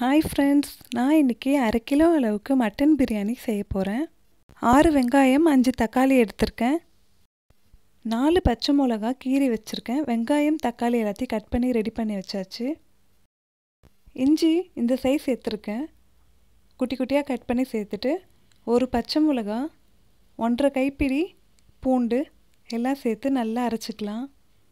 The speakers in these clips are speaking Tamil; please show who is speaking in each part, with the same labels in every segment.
Speaker 1: ஹாய் ஃப்ரெண்ட்ஸ் நான் இன்றைக்கி அரை கிலோ அளவுக்கு மட்டன் பிரியாணி செய்ய போகிறேன் ஆறு வெங்காயம் அஞ்சு தக்காளி எடுத்திருக்கேன் நாலு பச்சை மிளகா கீறி வச்சுருக்கேன் வெங்காயம் தக்காளி எல்லாத்தையும் கட் பண்ணி ரெடி பண்ணி வச்சாச்சு இஞ்சி இந்த சைஸ் எடுத்திருக்கேன் குட்டி குட்டியாக கட் பண்ணி சேர்த்துட்டு ஒரு பச்சை மிளகா ஒன்றரை கைப்பிடி பூண்டு எல்லாம் சேர்த்து நல்லா அரைச்சிக்கலாம்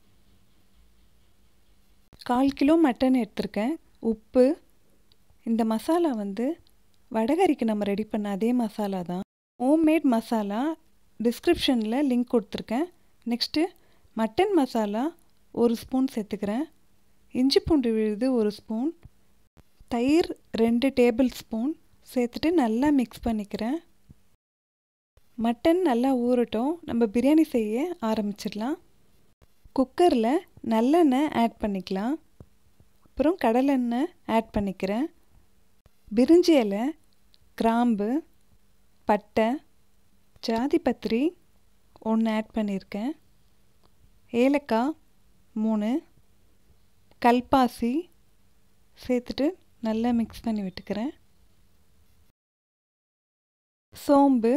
Speaker 1: கால் கிலோ மட்டன் எடுத்திருக்கேன் உப்பு இந்த மசாலா வந்து வடகரிக்கு நம்ம ரெடி பண்ண அதே மசாலா தான் ஹோம்மேட் மசாலா டிஸ்கிரிப்ஷனில் லிங்க் கொடுத்துருக்கேன் நெக்ஸ்ட்டு மட்டன் மசாலா ஒரு ஸ்பூன் சேர்த்துக்கிறேன் இஞ்சி பூண்டு விழுது ஒரு ஸ்பூன் தயிர் ரெண்டு டேபிள் ஸ்பூன் சேர்த்துட்டு நல்லா மிக்ஸ் பண்ணிக்கிறேன் மட்டன் நல்லா ஊறட்டும் நம்ம பிரியாணி செய்ய ஆரம்பிச்சிடலாம் குக்கரில் நல்லெண்ணெய் ஆட் பண்ணிக்கலாம் அப்புறம் கடலெண்ணெய் ஆட் பண்ணிக்கிறேன் பிரிஞ்சி இலை கிராம்பு பட்டை ஜாதிபத்திரி ஒன்று ஆட் பண்ணியிருக்கேன் ஏலக்காய் மூணு கல்பாசி சேர்த்துட்டு நல்லா மிக்ஸ் பண்ணி விட்டுக்கிறேன் சோம்பு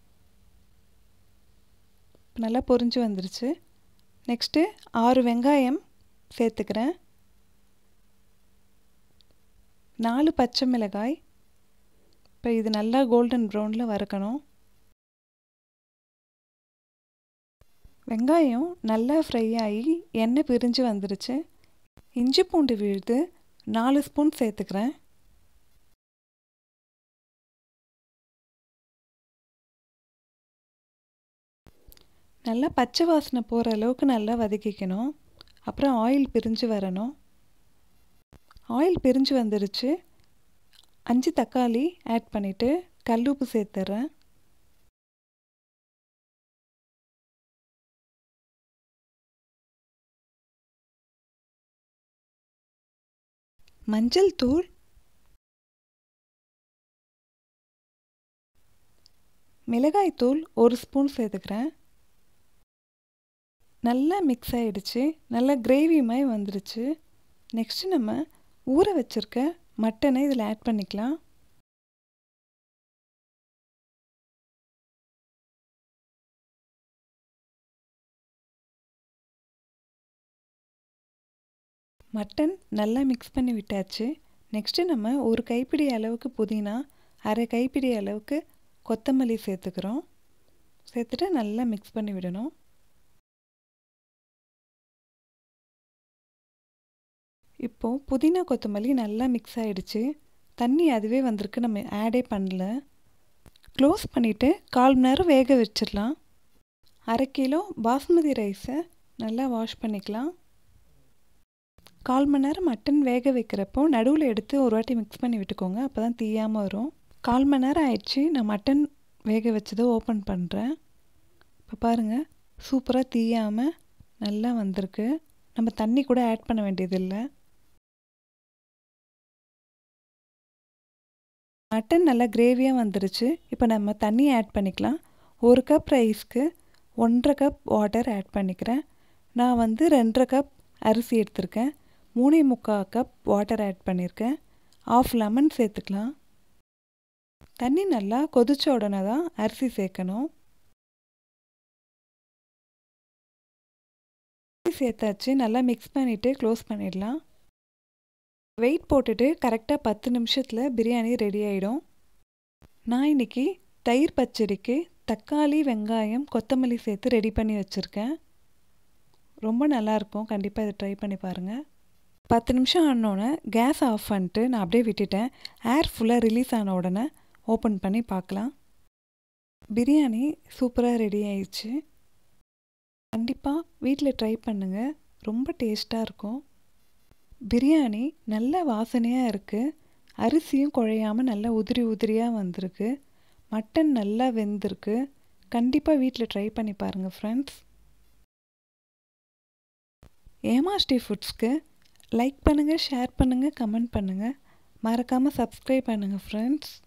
Speaker 1: நல்லா பொரிஞ்சு வந்துருச்சு நெக்ஸ்ட்டு ஆறு வெங்காயம் சேர்த்துக்கிறேன் நாலு பச்சை மிளகாய் இப்போ இது நல்லா கோல்டன் ப்ரௌனில் வறுக்கணும் வெங்காயம் நல்லா ஃப்ரை ஆகி எண்ணெய் பிரிஞ்சு வந்துருச்சு இஞ்சி பூண்டு விழுது நாலு ஸ்பூன் சேர்த்துக்கிறேன் நல்லா பச்சை வாசனை போகிற அளவுக்கு நல்லா வதக்கிக்கணும் அப்புறம் ஆயில் பிரிஞ்சு வரணும் ஆயில் பிரிஞ்சு வந்துருச்சு அஞ்சு தக்காளி ஆட் பண்ணிவிட்டு கல்லுப்பு சேர்த்துட்றேன் மஞ்சள் தூள் மிளகாய் தூள் ஒரு ஸ்பூன் சேர்த்துக்கிறேன் நல்லா மிக்ஸ் ஆகிடுச்சு நல்லா கிரேவி மாதிரி வந்துடுச்சு நெக்ஸ்ட்டு நம்ம ஊற வச்சுருக்க மட்டனை இதில் ஆட் பண்ணிக்கலாம் மட்டன் நல்லா மிக்ஸ் பண்ணி விட்டாச்சு நெக்ஸ்ட்டு நம்ம ஒரு கைப்பிடி அளவுக்கு புதினா அரை கைப்பிடி அளவுக்கு கொத்தமல்லி சேர்த்துக்கிறோம் சேர்த்துட்டு நல்லா மிக்ஸ் பண்ணி விடணும் இப்போது புதினா கொத்தமல்லி நல்லா மிக்ஸ் ஆகிடுச்சு தண்ணி அதுவே வந்திருக்கு நம்ம ஆடே பண்ணல க்ளோஸ் பண்ணிவிட்டு கால் மணி நேரம் வேக வச்சிடலாம் அரை கிலோ பாஸ்மதி ரைஸை நல்லா வாஷ் பண்ணிக்கலாம் கால் மணி நேரம் மட்டன் வேக வைக்கிறப்போ நடுவில் எடுத்து ஒரு வாட்டி மிக்ஸ் பண்ணி விட்டுக்கோங்க அப்போ தான் தீயாமல் வரும் கால் மணி நேரம் ஆயிடுச்சு நான் மட்டன் வேக வச்சதை ஓப்பன் பண்ணுறேன் இப்போ பாருங்கள் சூப்பராக தீயாமல் நல்லா வந்திருக்கு நம்ம தண்ணி கூட ஆட் பண்ண வேண்டியதில்லை மட்டன் நல்லா கிரேவியாக வந்துருச்சு இப்போ நம்ம தண்ணி ஆட் பண்ணிக்கலாம் ஒரு கப் ரைஸ்க்கு ஒன்றரை கப் வாட்டர் ஆட் பண்ணிக்கிறேன் நான் வந்து ரெண்டரை கப் அரிசி எடுத்திருக்கேன் மூணே முக்கால் கப் வாட்டர் ஆட் பண்ணியிருக்கேன் ஆஃப் லெமன் சேர்த்துக்கலாம் தண்ணி நல்லா கொதிச்ச உடனே தான் அரிசி சேர்க்கணும் சேர்த்தாச்சு நல்லா மிக்ஸ் பண்ணிவிட்டு க்ளோஸ் பண்ணிடலாம் வெயிட் போட்டுட்டு கரெக்டாக பத்து நிமிஷத்தில் பிரியாணி ரெடி ஆகிடும் நான் இன்றைக்கி தயிர் பச்சடிக்கு தக்காளி வெங்காயம் கொத்தமல்லி சேர்த்து ரெடி பண்ணி வச்சுருக்கேன் ரொம்ப நல்லாயிருக்கும் கண்டிப்பாக இதை ட்ரை பண்ணி பாருங்கள் பத்து நிமிஷம் ஆனோடனே கேஸ் ஆஃப் பண்ணிட்டு நான் அப்படியே விட்டுட்டேன் ஏர் ஃபுல்லாக ரிலீஸ் ஆன உடனே ஓப்பன் பண்ணி பார்க்கலாம் பிரியாணி சூப்பராக ரெடி ஆயிடுச்சு கண்டிப்பாக வீட்டில் ட்ரை பண்ணுங்கள் ரொம்ப டேஸ்ட்டாக இருக்கும் பிரியாணி நல்ல வாசனையாக இருக்குது அரிசியும் குழையாமல் நல்லா உதிரி உதிரியாக வந்திருக்கு மட்டன் நல்லா வெந்திருக்கு கண்டிப்பாக வீட்டில் ட்ரை பண்ணி பாருங்கள் ஃப்ரெண்ட்ஸ் ஏமாஸ்டி ஃபுட்ஸ்க்கு லைக் பண்ணுங்கள் ஷேர் பண்ணுங்கள் கமெண்ட் பண்ணுங்கள் மறக்காமல் சப்ஸ்கிரைப் பண்ணுங்கள் ஃப்ரெண்ட்ஸ்